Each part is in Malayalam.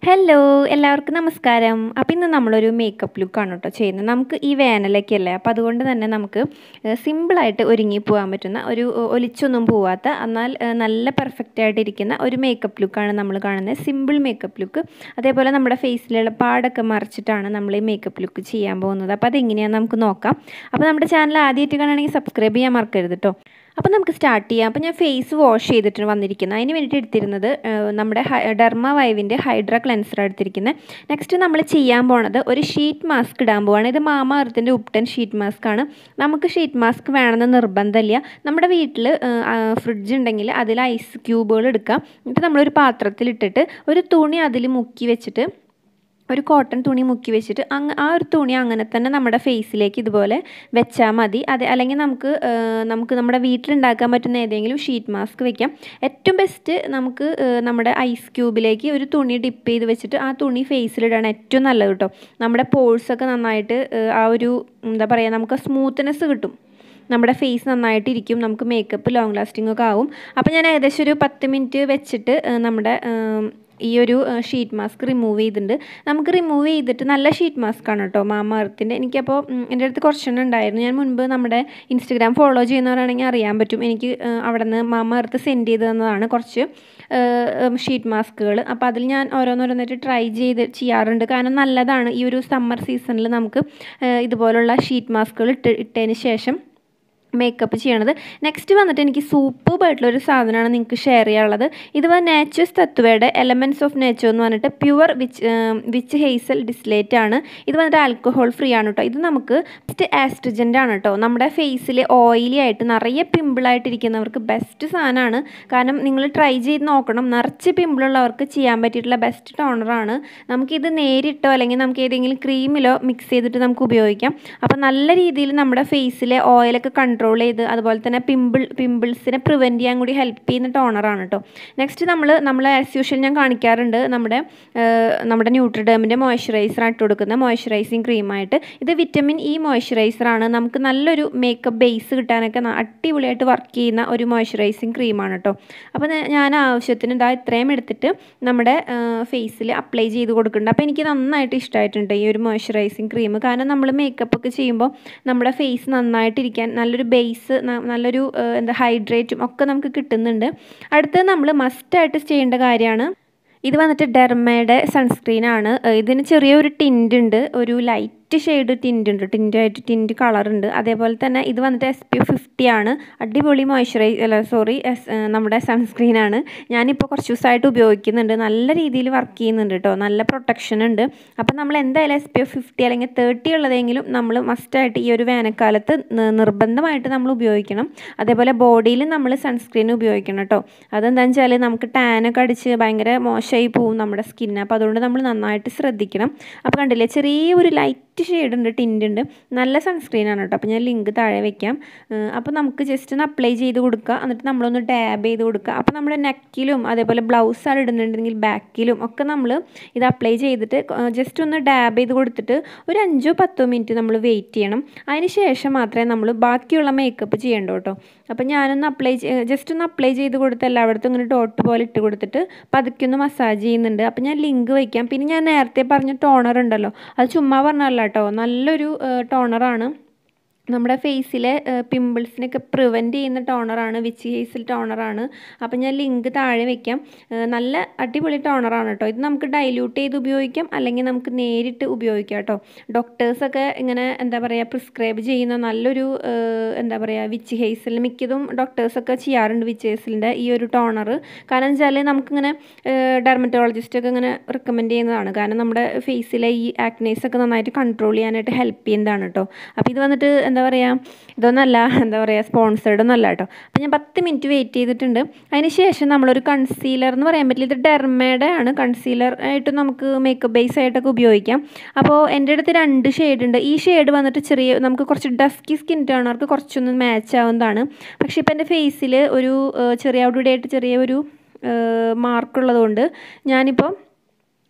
ഹലോ എല്ലാവർക്കും നമസ്കാരം അപ്പോൾ ഇന്ന് നമ്മളൊരു മേക്കപ്പ് ലുക്കാണ് കേട്ടോ ചെയ്യുന്നത് നമുക്ക് ഈ വേനലൊക്കെ അല്ലേ അപ്പോൾ അതുകൊണ്ട് തന്നെ നമുക്ക് സിമ്പിളായിട്ട് ഒരുങ്ങി പോകാൻ പറ്റുന്ന ഒരു ഏഹ്, ഒലിച്ചൊന്നും പോവാത്ത എന്നാൽ ഏഹ്, നല്ല പെർഫെക്റ്റ് ആയിട്ടിരിക്കുന്ന ഒരു മേക്കപ്പ് ലുക്കാണ് നമ്മൾ കാണുന്നത് സിമ്പിൾ മേക്കപ്പ് ലുക്ക് അതേപോലെ നമ്മുടെ ഫേസിലുള്ള പാടൊക്കെ മറിച്ചിട്ടാണ് നമ്മൾ ഈ മേക്കപ്പ് ലുക്ക് ചെയ്യാൻ പോകുന്നത് അപ്പോൾ അതെങ്ങനെയാണെന്ന് നമുക്ക് നോക്കാം അപ്പോൾ നമ്മുടെ ചാനൽ ആദ്യമായിട്ട് കാണുകയാണെങ്കിൽ സബ്സ്ക്രൈബ് ചെയ്യാൻ മറക്കരുത് കേട്ടോ അപ്പോൾ നമുക്ക് സ്റ്റാർട്ട് ചെയ്യാം അപ്പോൾ ഞാൻ ഫേസ് വാഷ് ചെയ്തിട്ട് വന്നിരിക്കുന്നത് അതിന് വേണ്ടിയിട്ട് എടുത്തിരുന്നത് ഏഹ്, നമ്മുടെ ഡെർമ വൈവിൻ്റെ ഹൈഡ്ര ക്ലെൻസർ എടുത്തിരിക്കുന്നത് നെക്സ്റ്റ് നമ്മൾ ചെയ്യാൻ പോണത് ഒരു ഷീറ്റ് മാസ്ക് ഇടാൻ പോവാണ് ഇത് മാമ എർത്തിൻ്റെ ഉപ്ടൻ ഷീറ്റ് മാസ്ക് ആണ് നമുക്ക് ഷീറ്റ് മാസ്ക് വേണമെന്ന് നിർബന്ധമില്ല നമ്മുടെ വീട്ടിൽ ഫ്രിഡ്ജ് ഉണ്ടെങ്കിൽ അതിൽ ഐസ് ക്യൂബുകൾ എടുക്കാം എന്നിട്ട് നമ്മളൊരു പാത്രത്തിലിട്ടിട്ട് ഒരു തുണി അതിൽ മുക്കി വെച്ചിട്ട് ഒരു കോട്ടൺ തുണി മുക്കി വെച്ചിട്ട് അങ്ങ് ആ ഒരു തുണി അങ്ങനെ തന്നെ നമ്മുടെ ഫേസിലേക്ക് ഇതുപോലെ വെച്ചാൽ മതി അതെ അല്ലെങ്കിൽ നമുക്ക് ആ, നമുക്ക് നമ്മുടെ വീട്ടിലുണ്ടാക്കാൻ പറ്റുന്ന ഏതെങ്കിലും ഷീറ്റ് മാസ്ക് വെക്കാം ഏറ്റവും ബെസ്റ്റ് നമുക്ക് ആ, നമ്മുടെ ഐസ് ക്യൂബിലേക്ക് ഒരു തുണി ഡിപ്പ് ചെയ്ത് വെച്ചിട്ട് ആ തുണി ഫേസിലിടാണ് ഏറ്റവും നല്ലത് കേട്ടോ നമ്മുടെ പോഴ്സൊക്കെ നന്നായിട്ട് ആ, ആ ഒരു എന്താ പറയുക നമുക്ക് സ്മൂത്ത്നെസ് കിട്ടും നമ്മുടെ ഫേസ് നന്നായിട്ട് ഇരിക്കും നമുക്ക് മേക്കപ്പ് ലോങ് ലാസ്റ്റിംഗ് ഒക്കെ ആവും അപ്പോൾ ഞാൻ ഏകദേശം ഒരു പത്ത് മിനിറ്റ് വെച്ചിട്ട് ആ, നമ്മുടെ ആം, ഈ ഒരു ഷീറ്റ് മാസ്ക് റിമൂവ് ചെയ്തിട്ടുണ്ട് നമുക്ക് റിമൂവ് ചെയ്തിട്ട് നല്ല ഷീറ്റ് മാസ്ക് ആണ് കേട്ടോ മാമ എർത്തിൻ്റെ എനിക്കപ്പോൾ ഉം, എൻ്റെ അടുത്ത് കുറച്ചെണ്ണം ഉണ്ടായിരുന്നു ഞാൻ മുൻപ് നമ്മുടെ ഇൻസ്റ്റഗ്രാം ഫോളോ ചെയ്യുന്നവരാണെങ്കിൽ അറിയാൻ പറ്റും എനിക്ക് ആ, അവിടെ നിന്ന് മാമ എർത്ത് സെൻഡ് ചെയ്ത് തന്നതാണ് കുറച്ച് ഷീറ്റ് മാസ്കുകൾ അപ്പോൾ അതിൽ ഞാൻ ഓരോന്നോരോന്നായിട്ട് ട്രൈ ചെയ്ത് ചെയ്യാറുണ്ട് കാരണം നല്ലതാണ് ഈ ഒരു സമ്മർ സീസണിൽ നമുക്ക് ആ, ഇതുപോലുള്ള ഷീറ്റ് മാസ്കുകൾ ഇട്ട് ഇട്ടതിന് ശേഷം മേക്കപ്പ് ചെയ്യണത് നെക്സ്റ്റ് വന്നിട്ട് എനിക്ക് സൂപ്പർബായിട്ടുള്ള ഒരു സാധനമാണ് നിങ്ങൾക്ക് ഷെയർ ചെയ്യാനുള്ളത് ഇത് വന്ന് നാച്ചുറസ് തത്വയുടെ എലമെൻറ്റ്സ് ഓഫ് നേച്ചർ എന്ന് പറഞ്ഞിട്ട് pure witch witch hazel distillate ആണ് ഇത് വന്നിട്ട് ആൽക്കഹോൾ ഫ്രീ ആണ് കേട്ടോ ഇത് നമുക്ക് ബെസ്റ്റ് ആസ്ട്രിജൻ്റ് ആണ് കേട്ടോ നമ്മുടെ ഫേസിൽ ഓയിലി ആയിട്ട് നിറയെ പിമ്പിളായിട്ടിരിക്കുന്നവർക്ക് ബെസ്റ്റ് സാധനമാണ് കാരണം നിങ്ങൾ ട്രൈ ചെയ്ത് നോക്കണം നിറച്ച് പിമ്പിളുള്ളവർക്ക് ചെയ്യാൻ പറ്റിയിട്ടുള്ള ബെസ്റ്റ് ടോണറാണ് നമുക്കിത് നേരിട്ടോ അല്ലെങ്കിൽ നമുക്ക് ഏതെങ്കിലും ക്രീമിലോ മിക്സ് ചെയ്തിട്ട് നമുക്ക് ഉപയോഗിക്കാം അപ്പോൾ നല്ല രീതിയിൽ നമ്മുടെ ഫേസിലെ ഓയിലൊക്കെ കൺട്രോൾ ചെയ്ത് അതുപോലെ തന്നെ പിമ്പിൾ പിമ്പിൾസിനെ പ്രിവെൻറ്റ് ചെയ്യാൻ കൂടി ഹെൽപ്പ് ചെയ്യുന്ന ടോണറാണ് കേട്ടോ നെക്സ്റ്റ് നമ്മൾ നമ്മൾ ആസ് യൂഷ്വൽ ഞാൻ കാണിക്കാറുണ്ട് നമ്മുടെ ഏഹ്, നമ്മുടെ ന്യൂട്രിഡേമിൻ്റെ മോയ്സ്ചറൈസർ ആയിട്ട് കൊടുക്കുന്ന മോയ്സ്ചറൈസിങ് ക്രീമായിട്ട് ഇത് വിറ്റമിൻ ഇ മോയ്സ്ചറൈസറാണ് നമുക്ക് നല്ലൊരു മേക്കപ്പ് ബേസ് കിട്ടാനൊക്കെ ന- അടിപൊളിയായിട്ട് വർക്ക് ചെയ്യുന്ന ഒരു മോയ്സ്ചറൈസിങ് ക്രീമാണ് കേട്ടോ അപ്പോൾ ഞാൻ- ഞാൻ ആവശ്യത്തിന് ഇതാ ഇത്രയും എടുത്തിട്ട് നമ്മുടെ ഫേസിൽ അപ്ലൈ ചെയ്ത് കൊടുക്കുന്നുണ്ട് അപ്പോൾ എനിക്ക് നന്നായിട്ട് ഇഷ്ടമായിട്ടുണ്ട് ഈ ഒരു മോയ്സ്ചറൈസിങ് ക്രീം കാരണം നമ്മൾ മേക്കപ്പ് ഒക്കെ ചെയ്യുമ്പോൾ നമ്മുടെ ഫേസ് നന്നായിട്ടിരിക്കാൻ നല്ലൊരു ബേസ് നല്ലൊരു ആ, എന്താ ഹൈഡ്രേറ്റും ഒക്കെ നമുക്ക് കിട്ടുന്നുണ്ട് അടുത്തത് നമ്മൾ മസ്റ്റായിട്ട് ചെയ്യേണ്ട കാര്യമാണ് ഇത് വന്നിട്ട് ഡെർമയുടെ സൺസ്ക്രീനാണ് ഇതിന് ചെറിയൊരു ടിൻ്റ് ഉണ്ട് ഒരു ലൈറ്റ് ഷെയ്ഡ് ടിൻ്റ് ഉണ്ട് ടിൻ്റായിട്ട് ടിൻ്റ് കളർ ഉണ്ട് അതേപോലെ തന്നെ ഇത് വന്നിട്ട് എസ് പി ഫിഫ്റ്റി ആണ് അടിപൊളി മോയ്സ്ചറൈസ് അല്ല സോറി നമ്മുടെ സൺസ്ക്രീനാണ് ഞാനിപ്പോൾ കുറച്ച് ദിവസമായിട്ട് ഉപയോഗിക്കുന്നുണ്ട് നല്ല രീതിയിൽ വർക്ക് ചെയ്യുന്നുണ്ട് കേട്ടോ നല്ല പ്രൊട്ടക്ഷൻ ഉണ്ട് അപ്പോൾ നമ്മൾ എന്തായാലും എസ് പി എഫ് ഫിഫ്റ്റി അല്ലെങ്കിൽ തേർട്ടി ഉള്ളതെങ്കിലും നമ്മൾ മസ്റ്റായിട്ട് ഈ ഒരു വേനൽക്കാലത്ത് നി- നിർബന്ധമായിട്ട് നമ്മൾ ഉപയോഗിക്കണം അതേപോലെ ബോഡിയിൽ നമ്മൾ സൺസ്ക്രീൻ ഉപയോഗിക്കണം കേട്ടോ അതെന്താണെന്ന് വെച്ചാൽ നമുക്ക് ടാനൊക്കെ അടിച്ച് ഭയങ്കര മോശമായി പോവും നമ്മുടെ സ്കിന്ന് അപ്പോൾ അതുകൊണ്ട് നമ്മൾ നന്നായിട്ട് ശ്രദ്ധിക്കണം അപ്പോൾ കണ്ടില്ലേ ചെറിയൊരു ലൈറ്റ് ഷെയ്ഡ് ഉണ്ട് ടിൻ്റ് ഉണ്ട് നല്ല സൺസ്ക്രീനാണ് കേട്ടോ അപ്പോൾ ഞാൻ ലിങ്ക് താഴെ വെക്കാം ഏഹ് അപ്പോൾ നമുക്ക് ജസ്റ്റ് ഒന്ന് അപ്ലൈ ചെയ്ത് കൊടുക്കുക എന്നിട്ട് നമ്മളൊന്ന് ഡാബ് ചെയ്ത് കൊടുക്കുക അപ്പോൾ നമ്മുടെ നെക്കിലും അതേപോലെ ബ്ലൗസാണ് ഇടുന്നുണ്ടെങ്കിൽ ബാക്കിലും ഒക്കെ നമ്മൾ ഇത് അപ്ലൈ ചെയ്തിട്ട് ജസ്റ്റ് ഒന്ന് ഡാബ് ചെയ്ത് കൊടുത്തിട്ട് ഒരു അഞ്ചോ പത്തോ മിനിറ്റ് നമ്മൾ വെയിറ്റ് ചെയ്യണം അതിന് ശേഷം മാത്രമേ നമ്മൾ ബാക്കിയുള്ള മേക്കപ്പ് ചെയ്യേണ്ടൂ കേട്ടോ അപ്പോൾ ഞാനൊന്ന് അപ്ലൈ ജസ്റ്റ് ഒന്ന് അപ്ലൈ ചെയ്ത് കൊടുത്ത് എല്ലായിടത്തും ഇങ്ങനെ ഡോട്ട് പോലെ ഇട്ട് കൊടുത്തിട്ട് പതുക്കെ ഒന്ന് മസാജ് ചെയ്യുന്നുണ്ട് അപ്പോൾ ഞാൻ ലിങ്ക് വയ്ക്കാം പിന്നെ ഞാൻ നേരത്തെ പറഞ്ഞ ടോണർ ഉണ്ടല്ലോ അത് ചുമ്മാ പറഞ്ഞല്ല കേട്ടോ നല്ലൊരു ടോണറാണ് നമ്മുടെ ഫേസിലെ പിമ്പിൾസിനൊക്കെ പ്രിവെൻറ്റ് ചെയ്യുന്ന ടോണറാണ് വിച്ച് ഹേസിൽ ടോണറാണ് അപ്പോൾ ഞാൻ ലിങ്ക് താഴെ വെക്കാം ഏഹ് നല്ല അടിപൊളി ടോണറാണ് കേട്ടോ ഇത് നമുക്ക് ഡൈല്യൂട്ട് ചെയ്ത് ഉപയോഗിക്കാം അല്ലെങ്കിൽ നമുക്ക് നേരിട്ട് ഉപയോഗിക്കാം കേട്ടോ ഡോക്ടേഴ്സൊക്കെ ഇങ്ങനെ എന്താ പറയുക പ്രിസ്ക്രൈബ് ചെയ്യുന്ന നല്ലൊരു ഏഹ് എന്താ പറയുക വിച്ച് ഹേസിൽ മിക്കതും ഡോക്ടേഴ്സൊക്കെ ചെയ്യാറുണ്ട് വിച്ച് ഹേസിലിൻ്റെ ഈ ഒരു ടോണർ കാരണം വെച്ചാൽ നമുക്കിങ്ങനെ ഡെർമറ്റോളജിസ്റ്റൊക്കെ ഇങ്ങനെ റെക്കമെൻഡ് ചെയ്യുന്നതാണ് കാരണം നമ്മുടെ ഫേസിലെ ഈ ആക്നേസ് ഒക്കെ നന്നായിട്ട് കൺട്രോൾ ചെയ്യാനായിട്ട് ഹെൽപ്പ് ചെയ്യുന്നതാണ് കേട്ടോ അപ്പോൾ ഇത് വന്നിട്ട് എന്താ പറയുക ഇതൊന്നല്ല എന്താ പറയുക സ്പോൺസേർഡ് ഒന്നല്ല കേട്ടോ അപ്പോൾ ഞാൻ പത്ത് മിനിറ്റ് വെയിറ്റ് ചെയ്തിട്ടുണ്ട് അതിന് ശേഷം നമ്മളൊരു കൺസീലർ എന്ന് പറയാൻ പറ്റില്ല ഇത് ഡെർമയുടെ ആണ് കൺസീലർ ആയിട്ട് നമുക്ക് മേക്കപ്പ് ബേസ് ആയിട്ടൊക്കെ ഉപയോഗിക്കാം അപ്പോൾ എൻ്റെ അടുത്ത് രണ്ട് ഷെയ്ഡ് ഉണ്ട് ഈ ഷെയ്ഡ് വന്നിട്ട് ചെറിയ നമുക്ക് കുറച്ച് ഡസ്കി സ്കിൻ ടോണർക്ക് കുറച്ചൊന്ന് മാച്ച് ആവുന്നതാണ് പക്ഷേ ഇപ്പോൾ എൻ്റെ ഫേസിൽ ഒരു ഏഹ്, ചെറിയ അവിടെ ഇവിടെ ആയിട്ട് ചെറിയ ഒരു മാർക്കുള്ളത് കൊണ്ട് ഞാനിപ്പോൾ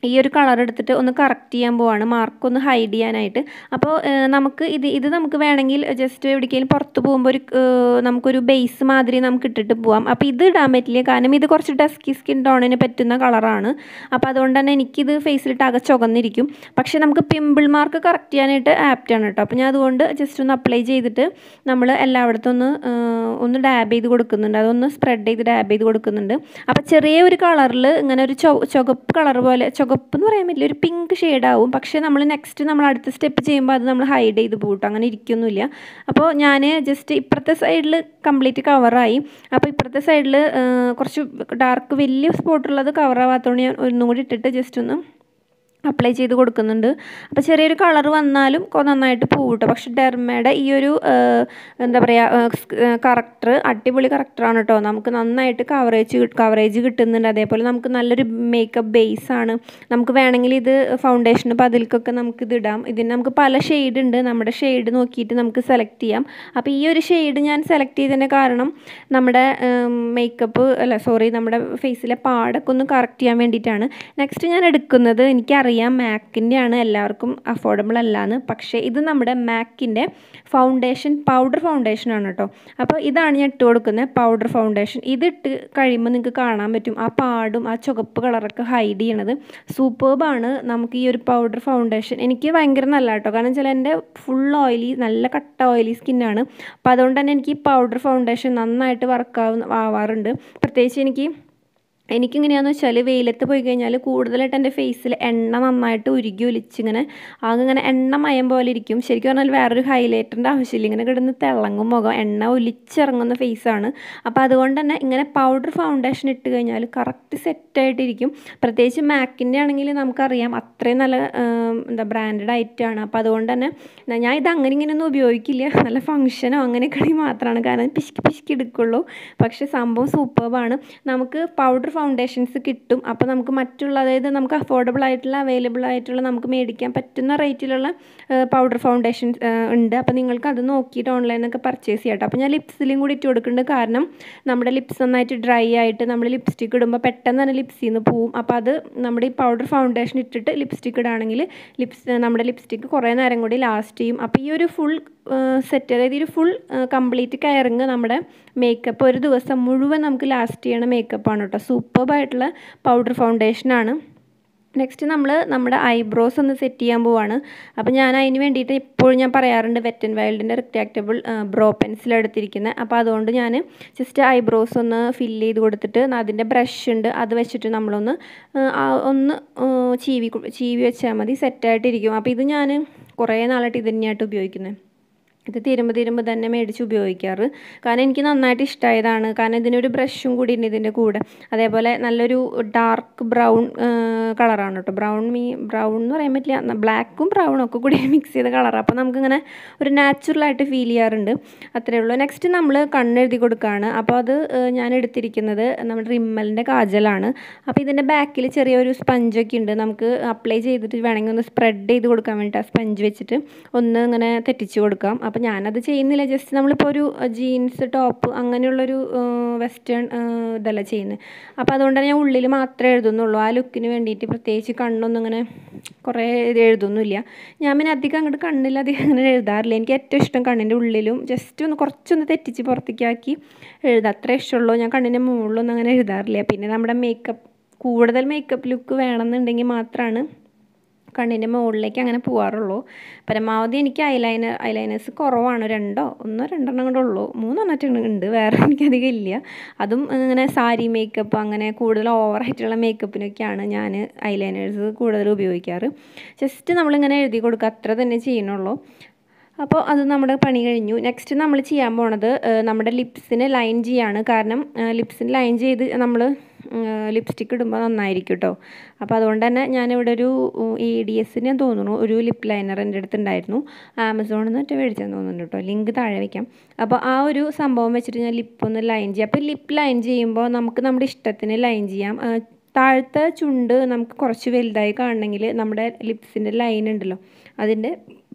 ഈ ഒരു കളർ എടുത്തിട്ട് ഒന്ന് കറക്റ്റ് ചെയ്യാൻ പോവാണ് മാർക്ക് ഒന്ന് ഹൈഡ് ചെയ്യാനായിട്ട് അപ്പോൾ ഏഹ്, നമുക്ക് ഇത് ഇത് നമുക്ക് വേണമെങ്കിൽ ജസ്റ്റ് എവിടേക്കെങ്കിലും പുറത്ത് പോകുമ്പോൾ ഒരു ഏഹ്, നമുക്കൊരു ബേസ് മാതിരി നമുക്ക് ഇട്ടിട്ട് പോവാം അപ്പോൾ ഇത് ഇടാൻ പറ്റില്ല കാരണം ഇത് കുറച്ച് ഡസ്കി സ്കിൻ ടോണിന് പറ്റുന്ന കളറാണ് അപ്പോൾ അതുകൊണ്ട് തന്നെ എനിക്കിത് ഫേസിലിട്ട് ആകെ ചുവന്നിരിക്കും പക്ഷേ നമുക്ക് പിമ്പിൾ മാർക്ക് കറക്റ്റ് ചെയ്യാനായിട്ട് ആപ്റ്റാണ് കേട്ടോ അപ്പോൾ ഞാൻ അതുകൊണ്ട് ജസ്റ്റ് ഒന്ന് അപ്ലൈ ചെയ്തിട്ട് നമ്മൾ എല്ലായിടത്തും ഒന്ന് ഏഹ്, ഒന്ന് ഡാബ് ചെയ്ത് കൊടുക്കുന്നുണ്ട് അതൊന്ന് സ്പ്രെഡ് ചെയ്ത് ഡാബ് ചെയ്ത് കൊടുക്കുന്നുണ്ട് അപ്പോൾ ചെറിയ ഒരു കളറിൽ ഇങ്ങനെ ഒരു ചൊ ചുവപ്പ് കളർ പോലെ ചുവപ്പ് എന്ന് പറയാൻ പറ്റില്ല ഒരു പിങ്ക് ആവും പക്ഷേ നമ്മൾ നെക്സ്റ്റ് നമ്മൾ അടുത്ത സ്റ്റെപ്പ് ചെയ്യുമ്പോൾ അത് നമ്മൾ ഹൈഡ് ചെയ്ത് പോട്ടും അങ്ങനെ ഇരിക്കൊന്നുമില്ല അപ്പോൾ ഞാൻ ജസ്റ്റ് ഇപ്പുറത്തെ സൈഡിൽ കംപ്ലീറ്റ് കവറായി അപ്പോൾ ഇപ്പുറത്തെ സൈഡിൽ കുറച്ച് ഡാർക്ക് വലിയ സ്പോട്ടുള്ളത് കവറാവാത്തതുകൊണ്ട് ഞാൻ ഒന്നും കൂടി ഇട്ടിട്ട് ജസ്റ്റ് ഒന്ന് അപ്ലൈ ചെയ്ത് കൊടുക്കുന്നുണ്ട് അപ്പോൾ ചെറിയൊരു കളർ വന്നാലും കൊ- നന്നായിട്ട് പോവും കേട്ടോ പക്ഷെ ഡെർമയുടെ ഈ ഒരു ആ, എന്താ പറയുക കറക്റ്റർ അടിപൊളി കറക്റ്ററാണ് കേട്ടോ നമുക്ക് നന്നായിട്ട് കവറേജ് കവറേജ് കിട്ടുന്നുണ്ട് അതേപോലെ നമുക്ക് നല്ലൊരു മേക്കപ്പ് ബേസ് ആണ് നമുക്ക് വേണമെങ്കിൽ ഇത് ഫൗണ്ടേഷൻ പതിൽക്കൊക്കെ നമുക്ക് ഇത് ഇടാം ഇതിന് നമുക്ക് പല ഷെയ്ഡ് ഉണ്ട് നമ്മുടെ ഷെയ്ഡ് നോക്കിയിട്ട് നമുക്ക് സെലക്ട് ചെയ്യാം അപ്പോൾ ഈ ഒരു ഷെയ്ഡ് ഞാൻ സെലക്ട് ചെയ്തതിന് കാരണം നമ്മുടെ മേക്കപ്പ് അല്ല സോറി നമ്മുടെ ഫേസിലെ പാടൊക്കെ ഒന്ന് കറക്റ്റ് ചെയ്യാൻ വേണ്ടിയിട്ടാണ് നെക്സ്റ്റ് ഞാൻ എടുക്കുന്നത് എനിക്കറിയാം മാക്കിൻ്റെ ആണ് എല്ലാവർക്കും അഫോർഡബിൾ അല്ലാന്ന് പക്ഷേ ഇത് നമ്മുടെ മാക്കിൻ്റെ ഫൗണ്ടേഷൻ പൗഡർ ഫൗണ്ടേഷൻ ആണ് കേട്ടോ അപ്പോൾ ഇതാണ് ഞാൻ ഇട്ട് കൊടുക്കുന്നത് പൗഡർ ഫൗണ്ടേഷൻ ഇതിട്ട് കഴിയുമ്പോൾ നിങ്ങൾക്ക് കാണാൻ പറ്റും ആ പാടും ആ ചുവപ്പ് കളറൊക്കെ ഹൈഡ് ചെയ്യണത് സൂപ്പർബാണ് നമുക്ക് ഈ ഒരു പൗഡർ ഫൗണ്ടേഷൻ എനിക്ക് ഭയങ്കര നല്ല കേട്ടോ കാരണം വെച്ചാൽ എൻ്റെ ഫുൾ ഓയിലി നല്ല കട്ട ഓയിലി സ്കിന്നാണ് അപ്പോൾ അതുകൊണ്ട് തന്നെ എനിക്ക് ഈ പൗഡർ ഫൗണ്ടേഷൻ നന്നായിട്ട് വർക്കാവുന്ന ആവാറുണ്ട് പ്രത്യേകിച്ച് എനിക്ക് എനിക്കിങ്ങനെയാണെന്ന് വെച്ചാൽ വെയിലത്ത് പോയി കഴിഞ്ഞാൽ കൂടുതലായിട്ട് എൻ്റെ ഫേസിൽ എണ്ണ നന്നായിട്ട് ഉരുകി ഒലിച്ചിങ്ങനെ ആകെ ഇങ്ങനെ എണ്ണ മയം പോലെ ഇരിക്കും ശരിക്കും പറഞ്ഞാൽ വേറൊരു ഹൈലൈറ്ററിൻ്റെ ആവശ്യമില്ല ഇങ്ങനെ കിടന്ന് തിളങ്ങും മുഖം എണ്ണ ഒലിച്ചിറങ്ങുന്ന ഫേസാണ് അപ്പോൾ അതുകൊണ്ട് തന്നെ ഇങ്ങനെ പൗഡർ ഫൗണ്ടേഷൻ ഇട്ട് കഴിഞ്ഞാൽ കറക്റ്റ് സെറ്റായിട്ടിരിക്കും പ്രത്യേകിച്ച് മാക്കിൻ്റെ ആണെങ്കിൽ നമുക്കറിയാം അത്രയും നല്ല ആം, എന്താ ബ്രാൻഡഡ് ആയിട്ടാണ് അപ്പോൾ അതുകൊണ്ട് തന്നെ ന- ഞാൻ ഇത് അങ്ങനെ ഇങ്ങനെയൊന്നും ഉപയോഗിക്കില്ല നല്ല ഫങ്ഷനോ അങ്ങനെയൊക്കെ ആണെങ്കിൽ മാത്രമാണ് കാരണം പിശുക്കി പിശുക്കി എടുക്കുള്ളൂ പക്ഷേ സംഭവം സൂപ്പർബാണ് നമുക്ക് പൗഡർ ഫൗണ്ടേഷൻസ് കിട്ടും അപ്പോൾ നമുക്ക് മറ്റുള്ള അതായത് നമുക്ക് അഫോർഡബിൾ ആയിട്ടുള്ള അവൈലബിൾ ആയിട്ടുള്ള നമുക്ക് മേടിക്കാൻ പറ്റുന്ന റേറ്റിലുള്ള പൗഡർ ഫൗണ്ടേഷൻസ് ഉണ്ട് അപ്പോൾ നിങ്ങൾക്ക് അത് നോക്കിയിട്ട് ഓൺലൈനൊക്കെ പർച്ചേസ് ചെയ്യാം കേട്ടോ അപ്പോൾ ഞാൻ ലിപ്സിലും കൂടി ഇട്ട് കൊടുക്കുന്നുണ്ട് കാരണം നമ്മുടെ ലിപ്സ് നന്നായിട്ട് ഡ്രൈ ആയിട്ട് നമ്മൾ ലിപ്സ്റ്റിക്ക് ഇടുമ്പോൾ പെട്ടെന്ന് തന്നെ ലിപ്സിൽ നിന്ന് പോവും അപ്പോൾ അത് നമ്മുടെ ഈ പൗഡർ ഫൗണ്ടേഷൻ ഇട്ടിട്ട് ലിപ്സ്റ്റിക്ക് ഇടുകയാണെങ്കിൽ ലിപ്സ് നമ്മുടെ ലിപ്സ്റ്റിക്ക് കുറേ നേരം കൂടി ലാസ്റ്റ് ചെയ്യും അപ്പോൾ ഈ ഒരു ഫുൾ സെറ്റ് അതായത് ഈ ഒരു ഫുൾ കംപ്ലീറ്റ് കയറിങ് നമ്മുടെ മേക്കപ്പ് ഒരു ദിവസം മുഴുവൻ നമുക്ക് ലാസ്റ്റ് ചെയ്യണ മേക്കപ്പാണ് കേട്ടോ സൂപ്പർബായിട്ടുള്ള പൗഡർ ഫൗണ്ടേഷനാണ് നെക്സ്റ്റ് നമ്മൾ നമ്മുടെ ഐബ്രോസ് ഒന്ന് സെറ്റ് ചെയ്യാൻ പോവാണ് അപ്പോൾ ഞാൻ അതിന് വേണ്ടിയിട്ട് ഇപ്പോഴും ഞാൻ പറയാറുണ്ട് വെറ്റ് ആൻഡ് വൈൽഡിൻ്റെ റിട്രാക്റ്റബിൾ ബ്രോ പെൻസിൽ എടുത്തിരിക്കുന്നത് അപ്പോൾ അതുകൊണ്ട് ഞാൻ ജസ്റ്റ് ഐബ്രോസ് ഒന്ന് ഫില്ല് ചെയ്ത് കൊടുത്തിട്ട് അതിൻ്റെ ബ്രഷ് ഉണ്ട് അത് വെച്ചിട്ട് നമ്മളൊന്ന് ആ, ആ, ഒന്ന് ആ, ചീവി കൊ- ചീവി വെച്ചാൽ മതി സെറ്റായിട്ടിരിക്കും അപ്പോൾ ഇത് ഞാൻ കുറേ നാളായിട്ട് ഇത് തന്നെയായിട്ട് ഉപയോഗിക്കുന്നത് ഇത് തീരുമ്പോൾ തീരുമ്പോൾ തന്നെ മേടിച്ച് ഉപയോഗിക്കാറ് കാരണം എനിക്ക് നന്നായിട്ട് ഇഷ്ടമായതാണ് കാരണം ഇതിനൊരു ബ്രഷും കൂടി ഉണ്ട് ഇതിൻ്റെ കൂടെ അതേപോലെ നല്ലൊരു ഡാർക്ക് ബ്രൗൺ കളറാണ് കേട്ടോ ബ്രൗൺ മീ ബ്രൗൺ എന്ന് പറയാൻ പറ്റില്ല ബ്ലാക്കും ബ്രൗണും ഒക്കെ കൂടി മിക്സ് ചെയ്ത കളറാണ് അപ്പോൾ നമുക്കിങ്ങനെ ഒരു നാച്ചുറലായിട്ട് ഫീൽ ചെയ്യാറുണ്ട് അത്രയേ ഉള്ളൂ നെക്സ്റ്റ് നമ്മൾ കണ്ണെഴുതി കൊടുക്കുകയാണ് അപ്പോൾ അത് ഏഹ്, ഞാൻ എടുത്തിരിക്കുന്നത് നമ്മുടെ റിമ്മലിൻ്റെ കാജലാണ് അപ്പോൾ ഇതിൻ്റെ ബാക്കിൽ ചെറിയൊരു സ്പഞ്ചൊക്കെ ഉണ്ട് നമുക്ക് അപ്ലൈ ചെയ്തിട്ട് വേണമെങ്കിൽ ഒന്ന് സ്പ്രെഡ് ചെയ്ത് കൊടുക്കാൻ വേണ്ടിയിട്ട് ആ സ്പഞ്ച് വെച്ചിട്ട് ഒന്ന് ഇങ്ങനെ തെറ്റിച്ച് കൊടുക്കാം അപ്പോൾ ഞാനത് ചെയ്യുന്നില്ല ജസ്റ്റ് നമ്മളിപ്പോൾ ഒരു ജീൻസ് ടോപ്പ് അങ്ങനെയുള്ളൊരു വെസ്റ്റേൺ ഇതല്ല ചെയ്യുന്നത് അപ്പോൾ അതുകൊണ്ട് തന്നെ ഞാൻ ഉള്ളിൽ മാത്രമേ എഴുതുന്നുള്ളൂ ആ ലുക്കിന് വേണ്ടിയിട്ട് പ്രത്യേകിച്ച് കണ്ണൊന്നും ഇങ്ങനെ കുറേ ഇത് എഴുതുന്നില്ല ഞാൻ പിന്നെ അധികം അങ്ങോട്ട് കണ്ണിൽ അധികം അങ്ങനെ എഴുതാറില്ല എനിക്ക് ഏറ്റവും ഇഷ്ടം കണ്ണിൻ്റെ ഉള്ളിലും ജസ്റ്റ് ഒന്ന് കുറച്ചൊന്ന് തെറ്റിച്ച് പുറത്തേക്കാക്കി എഴുതാം അത്രേ ഇഷ്ടമുള്ളൂ ഞാൻ കണ്ണിൻ്റെ മുകളിലൊന്നും അങ്ങനെ എഴുതാറില്ല പിന്നെ നമ്മുടെ മേക്കപ്പ് കൂടുതൽ മേക്കപ്പ് ലുക്ക് വേണമെന്നുണ്ടെങ്കിൽ മാത്രമാണ് കണ്ണിൻ്റെ മുകളിലേക്ക് അങ്ങനെ പോകാറുള്ളൂ പരമാവധി എനിക്ക് ഐലൈനർ ഐലൈനേഴ്സ് കുറവാണ് രണ്ടോ ഒന്നോ രണ്ടെണ്ണം കൂടെ ഉള്ളൂ മൂന്നെണ്ണറ്റ് ഉണ്ട് വേറെ എനിക്കധികം ഇല്ല അതും ഇങ്ങനെ സാരി മേക്കപ്പ് അങ്ങനെ കൂടുതൽ ഓവറായിട്ടുള്ള മേക്കപ്പിനൊക്കെയാണ് ഞാൻ ഐലൈനേഴ്സ് കൂടുതൽ ഉപയോഗിക്കാറ് ജസ്റ്റ് നമ്മളിങ്ങനെ എഴുതി കൊടുക്കുക അത്ര തന്നെ ചെയ്യണുള്ളൂ അപ്പോൾ അത് നമ്മുടെ പണി കഴിഞ്ഞു നെക്സ്റ്റ് നമ്മൾ ചെയ്യാൻ പോണത് ഏഹ്, നമ്മുടെ ലിപ്സിന് ലൈൻ ചെയ്യാണ് കാരണം ലിപ്സിന് ലൈൻ ചെയ്ത് നമ്മൾ ലിപ്സ്റ്റിക്ക് ഇടുമ്പോൾ നന്നായിരിക്കും കേട്ടോ അപ്പോൾ അതുകൊണ്ട് തന്നെ ഞാനിവിടെ ഒരു എ ഡി എസിന് ഞാൻ തോന്നുന്നു ഒരു ലിപ്പ് ലൈനർ എൻ്റെ അടുത്ത് ഉണ്ടായിരുന്നു ആമസോണിൽ നിന്ന് മറ്റേ മേടിച്ചെന്ന് തോന്നുന്നുണ്ട് കേട്ടോ ലിങ്ക് താഴെ വയ്ക്കാം അപ്പോൾ ആ ഒരു സംഭവം വെച്ചിട്ട് ഞാൻ ലിപ്പ് ഒന്ന് ലൈൻ ചെയ്യാം അപ്പോൾ ലിപ്പ് ലൈൻ ചെയ്യുമ്പോൾ നമുക്ക് നമ്മുടെ ഇഷ്ടത്തിന് ലൈൻ ചെയ്യാം ആ, താഴത്തെ ചുണ്ട് നമുക്ക് കുറച്ച് വലുതായി കാണണമെങ്കിൽ നമ്മുടെ ലിപ്സിൻ്റെ ലൈൻ ഉണ്ടല്ലോ അതിൻ്റെ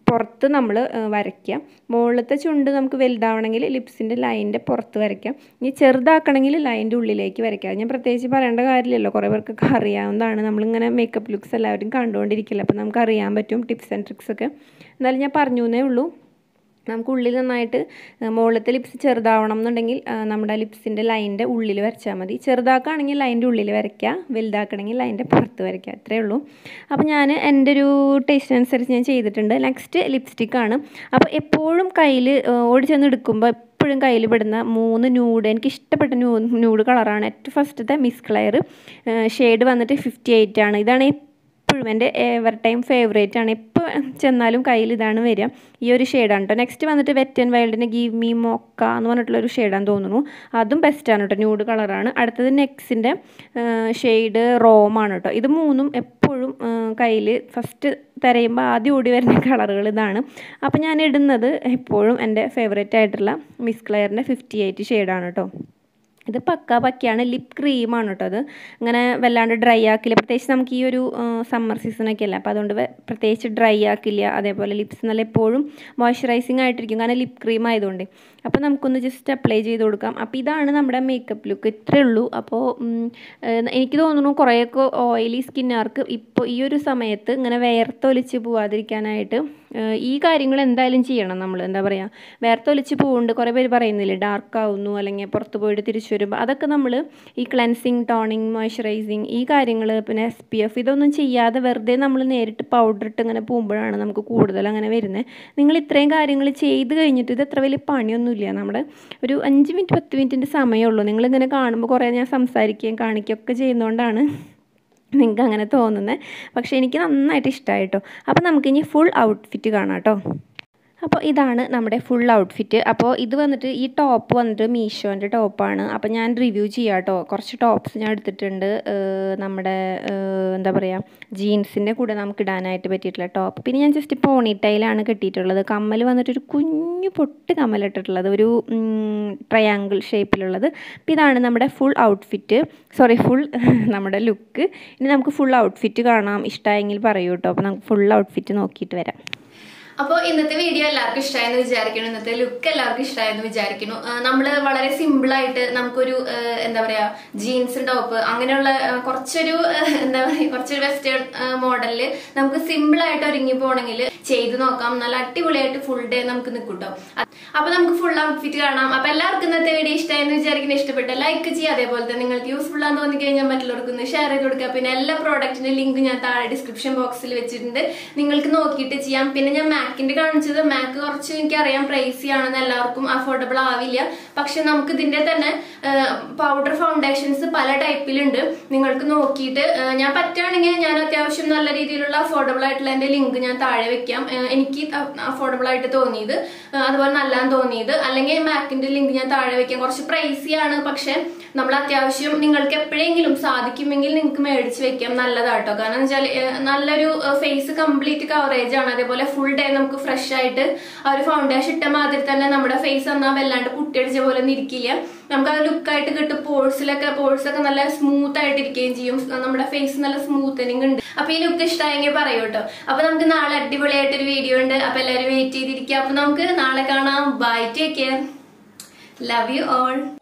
പുറത്ത് നമ്മൾ വരയ്ക്കുക മുകളിലത്തെ ചുണ്ട് നമുക്ക് വലുതാവണമെങ്കിൽ ലിപ്സിൻ്റെ ലൈനിൻ്റെ പുറത്ത് വരയ്ക്കാം ഇനി ചെറുതാക്കണമെങ്കിൽ ലൈനിൻ്റെ ഉള്ളിലേക്ക് വരയ്ക്കാം ഞാൻ പ്രത്യേകിച്ച് പറയേണ്ട കാര്യമില്ലല്ലോ കുറേ പേർക്കൊക്കെ അറിയാവുന്നതാണ് നമ്മളിങ്ങനെ മേക്കപ്പ് ലുക്സ് എല്ലാവരും കണ്ടുകൊണ്ടിരിക്കില്ല അപ്പോൾ നമുക്ക് അറിയാൻ പറ്റും ടിപ്സ് ആൻഡ് ട്രിക്സ് ഒക്കെ എന്നാലും ഞാൻ പറഞ്ഞു എന്നേ ഉള്ളൂ നമുക്ക് ഉള്ളിൽ നന്നായിട്ട് മുകളിലത്തെ ലിപ്സ് ചെറുതാവണം എന്നുണ്ടെങ്കിൽ നമ്മുടെ ലിപ്സിൻ്റെ ലൈനിൻ്റെ ഉള്ളിൽ വരച്ചാൽ മതി ചെറുതാക്കുകയാണെങ്കിൽ ലൈനിൻ്റെ ഉള്ളിൽ വരയ്ക്കുക വലുതാക്കണമെങ്കിൽ ലൈനിൻ്റെ പുറത്ത് വരയ്ക്കുക അത്രേ ഉള്ളൂ അപ്പോൾ ഞാൻ എൻ്റെ ഒരു ടേസ്റ്റ് അനുസരിച്ച് ഞാൻ ചെയ്തിട്ടുണ്ട് നെക്സ്റ്റ് ലിപ്സ്റ്റിക്കാണ് അപ്പോൾ എപ്പോഴും കയ്യിൽ ഓടി ചെന്ന് എടുക്കുമ്പോൾ എപ്പോഴും കയ്യിൽ പെടുന്ന മൂന്ന് ന്യൂഡ് എനിക്ക് ഇഷ്ടപ്പെട്ട ന്യൂ ന്യൂഡ് കളറാണ് ഏറ്റവും ഫസ്റ്റത്തെ മിസ് കളർ ഷെയ്ഡ് വന്നിട്ട് ഫിഫ്റ്റി എയ്റ്റ് ആണ് ഇതാണ് എപ്പോഴും എൻ്റെ എവർ ടൈം ഫേവറേറ്റ് ആണ് എപ്പോൾ ചെന്നാലും കയ്യിൽ ഇതാണ് വരിക ഈ ഒരു ഷെയ്ഡാണ് കേട്ടോ നെക്സ്റ്റ് വന്നിട്ട് വെറ്റ് ആൻഡ് വൈൽഡിൻ്റെ ഗീവ് മീ മൊക്ക എന്ന് പറഞ്ഞിട്ടുള്ള ഒരു ഷെയ്ഡാന്ന് തോന്നുന്നു അതും ബെസ്റ്റാണ് കേട്ടോ ന്യൂഡ് കളറാണ് അടുത്തത് നെക്സിൻ്റെ ഷെയ്ഡ് റോമാണ് കേട്ടോ ഇത് മൂന്നും എപ്പോഴും കയ്യിൽ ഫസ്റ്റ് തിരയുമ്പോൾ ആദ്യം ഓടി വരുന്ന കളറുകൾ ഇതാണ് അപ്പോൾ ഞാൻ ഇടുന്നത് എപ്പോഴും എൻ്റെ ഫേവറേറ്റ് ആയിട്ടുള്ള മിസ് ക്ലെയറിൻ്റെ ഫിഫ്റ്റി എയ്റ്റ് ഷെയ്ഡാണ് കേട്ടോ ഇത് പക്ക പക്കയാണ് ലിപ് ക്രീമാണ് കേട്ടോ അത് ഇങ്ങനെ വല്ലാണ്ട് ഡ്രൈ ആക്കില്ല പ്രത്യേകിച്ച് നമുക്ക് ഈ ഒരു സമ്മർ സീസണൊക്കെ അല്ല അപ്പോൾ അതുകൊണ്ട് പ്രത്യേകിച്ച് ഡ്രൈ ആക്കില്ല അതേപോലെ ലിപ്സ് നല്ല എപ്പോഴും മോയ്സ്ചറൈസിങ് ആയിട്ടിരിക്കും കാരണം ലിപ് ക്രീം ആയതുകൊണ്ട് അപ്പോൾ നമുക്കൊന്ന് ജസ്റ്റ് അപ്ലൈ ചെയ്ത് കൊടുക്കാം അപ്പോൾ ഇതാണ് നമ്മുടെ മേക്കപ്പ് ലുക്ക് ഇത്രയേ ഉള്ളൂ അപ്പോൾ എനിക്ക് തോന്നുന്നു കുറേയൊക്കെ ഓയിലി സ്കിന്നുകാർക്ക് ഇപ്പോൾ ഈ ഒരു സമയത്ത് ഇങ്ങനെ വേർത്തൊലിച്ച് പോവാതിരിക്കാനായിട്ട് ഈ കാര്യങ്ങൾ എന്തായാലും ചെയ്യണം നമ്മൾ എന്താ പറയുക വേർത്തൊലിച്ച് പോകുന്നുണ്ട് കുറേ പേര് പറയുന്നില്ലേ ഡാർക്ക് ആവുന്നു അല്ലെങ്കിൽ പുറത്ത് പോയിട്ട് തിരിച്ചു വരുമ്പോൾ അതൊക്കെ നമ്മൾ ഈ ക്ലെൻസിങ് ടോണിങ് മോയ്സ്ചറൈസിങ് ഈ കാര്യങ്ങൾ പിന്നെ എസ് പി എഫ് ഇതൊന്നും ചെയ്യാതെ വെറുതെ നമ്മൾ നേരിട്ട് പൗഡർ ഇട്ട് ഇങ്ങനെ പോകുമ്പോഴാണ് നമുക്ക് കൂടുതൽ അങ്ങനെ വരുന്നത് നിങ്ങൾ ഇത്രയും കാര്യങ്ങൾ ചെയ്ത് കഴിഞ്ഞിട്ട് ഇത് അത്ര വലിയ പണിയൊന്നുമില്ല നമ്മുടെ ഒരു അഞ്ച് മിനിറ്റ് പത്ത് മിനിറ്റിൻ്റെ സമയമുള്ളൂ നിങ്ങളിങ്ങനെ കാണുമ്പോൾ കുറേ ഞാൻ സംസാരിക്കുകയും കാണിക്കുകയൊക്കെ ചെയ്യുന്നതുകൊണ്ടാണ് നിങ്ങൾക്ക് അങ്ങനെ തോന്നുന്നത് പക്ഷേ എനിക്ക് നന്നായിട്ട് ഇഷ്ടമായിട്ടോ അപ്പോൾ നമുക്കിനി ഫുൾ ഔട്ട്ഫിറ്റ് കാണാം കേട്ടോ അപ്പോൾ ഇതാണ് നമ്മുടെ ഫുൾ ഔട്ട്ഫിറ്റ് അപ്പോൾ ഇത് വന്നിട്ട് ഈ ടോപ്പ് വന്നിട്ട് മീഷോൻ്റെ ടോപ്പാണ് അപ്പോൾ ഞാൻ റിവ്യൂ ചെയ്യാം കേട്ടോ കുറച്ച് ടോപ്സ് ഞാൻ എടുത്തിട്ടുണ്ട് നമ്മുടെ എന്താ പറയുക ജീൻസിൻ്റെ കൂടെ നമുക്ക് ഇടാനായിട്ട് പറ്റിയിട്ടുള്ള ടോപ്പ് പിന്നെ ഞാൻ ജസ്റ്റ് പോണി ടൈലാണ് കെട്ടിയിട്ടുള്ളത് കമ്മൽ വന്നിട്ട് ഒരു കുഞ്ഞു പൊട്ട് കമ്മലിട്ടിട്ടുള്ളത് ഒരു ട്രയാങ്കിൾ ഷേപ്പിലുള്ളത് അപ്പോൾ ഇതാണ് നമ്മുടെ ഫുൾ ഔട്ട്ഫിറ്റ് സോറി ഫുൾ നമ്മുടെ ലുക്ക് ഇനി നമുക്ക് ഫുൾ ഔട്ട്ഫിറ്റ് കാണാം ഇഷ്ടമായെങ്കിൽ പറയൂ കേട്ടോ അപ്പോൾ നമുക്ക് ഫുൾ ഔട്ട്ഫിറ്റ് നോക്കിയിട്ട് വരാം അപ്പോൾ ഇന്നത്തെ വീഡിയോ എല്ലാവർക്കും ഇഷ്ടമായെന്ന് വിചാരിക്കുന്നു ഇന്നത്തെ ലുക്ക് എല്ലാവർക്കും ഇഷ്ടമായെന്ന് വിചാരിക്കുന്നു നമ്മൾ വളരെ സിമ്പിൾ ആയിട്ട് നമുക്കൊരു എന്താ പറയാ ജീൻസ് ടോപ്പ് അങ്ങനെയുള്ള കുറച്ചൊരു എന്താ പറയാ കുറച്ചൊരു വെസ്റ്റേൺ മോഡലില് നമുക്ക് സിമ്പിൾ ആയിട്ട് ഒരുങ്ങി പോകണമെങ്കിൽ ചെയ്ത് നോക്കാം നല്ല അടിപൊളിയായിട്ട് ഫുൾ ഡേ നമുക്ക് നിൽക്കൂട്ടോ അപ്പൊ നമുക്ക് ഫുൾ ഔട്ട്ഫിറ്റ് കാണാം അപ്പൊ എല്ലാവർക്കും ഇന്നത്തെ വീഡിയോ ഇഷ്ടമായെന്ന് വിചാരിക്കുന്ന ഇഷ്ടപ്പെട്ട ലൈക്ക് ചെയ്യുക അതേപോലെ തന്നെ നിങ്ങൾക്ക് യൂസ്ഫുൾ ആണെന്ന് തോന്നി കഴിഞ്ഞാൽ മറ്റുള്ളവർക്ക് ഒന്ന് ഷെയർ ചെയ്ത് കൊടുക്കുക പിന്നെ എല്ലാ പ്രോഡക്റ്റിന്റെ ലിങ്ക് ഞാൻ താഴെ ഡിസ്ക്രിപ്ഷൻ ബോക്സിൽ വെച്ചിട്ടുണ്ട് നിങ്ങൾക്ക് നോക്കിയിട്ട് ചെയ്യാം പിന്നെ ഞാൻ മാക്കിന്റെ കാണിച്ചത് മാക്ക് കുറച്ച് എനിക്കറിയാം പ്രൈസി ആണെന്ന് എല്ലാവർക്കും അഫോർഡബിൾ ആവില്ല പക്ഷെ നമുക്ക് ഇതിന്റെ തന്നെ പൗഡർ ഫൗണ്ടേഷൻസ് പല ടൈപ്പിലുണ്ട് നിങ്ങൾക്ക് നോക്കിയിട്ട് ഞാൻ പറ്റുകയാണെങ്കിൽ ഞാൻ അത്യാവശ്യം നല്ല രീതിയിലുള്ള അഫോർഡബിൾ ആയിട്ടുള്ള എന്റെ ലിങ്ക് ഞാൻ താഴെ വെക്കാം എനിക്ക് അഫോർഡബിൾ ആയിട്ട് തോന്നിയത് അതുപോലെ നല്ലതാന്ന് തോന്നിയത് അല്ലെങ്കിൽ മാക്കിന്റെ ലിങ്ക് ഞാൻ താഴെ വെക്കാം കുറച്ച് പ്രൈസി ആണ് പക്ഷെ നമ്മൾ അത്യാവശ്യം നിങ്ങൾക്ക് എപ്പോഴെങ്കിലും സാധിക്കുമെങ്കിൽ നിങ്ങൾക്ക് മേടിച്ച് വെക്കാം നല്ലതാട്ടോ കാരണം വെച്ചാൽ നല്ലൊരു ഫേസ് കംപ്ലീറ്റ് കവറേജ് ആണ് അതേപോലെ ഫുൾ ഡേ നമുക്ക് ഫ്രഷ് ആയിട്ട് ആ ഒരു ഫൗണ്ടേഷൻ ഇട്ട മാതിരി തന്നെ നമ്മുടെ ഫേസ് എന്നാൽ വല്ലാണ്ട് പുട്ടിയടിച്ച പോലെ ഒന്നും ഇരിക്കില്ല നമുക്ക് ആ ലുക്കായിട്ട് കിട്ടും പോഴ്സിലൊക്കെ പോഴ്സ് ഒക്കെ നല്ല സ്മൂത്ത് ആയിട്ട് ഇരിക്കുകയും ചെയ്യും നമ്മുടെ ഫേസ് നല്ല സ്മൂത്തനിങ് ഉണ്ട് അപ്പൊ ഈ ലുക്ക് ഇഷ്ടമായെങ്കിൽ പറയൂ കേട്ടോ അപ്പൊ നമുക്ക് നാളെ അടിപൊളിയായിട്ടൊരു വീഡിയോ ഉണ്ട് അപ്പൊ എല്ലാവരും വെയിറ്റ് ചെയ്തിരിക്കുക അപ്പൊ നമുക്ക് നാളെ കാണാം bye take care love you all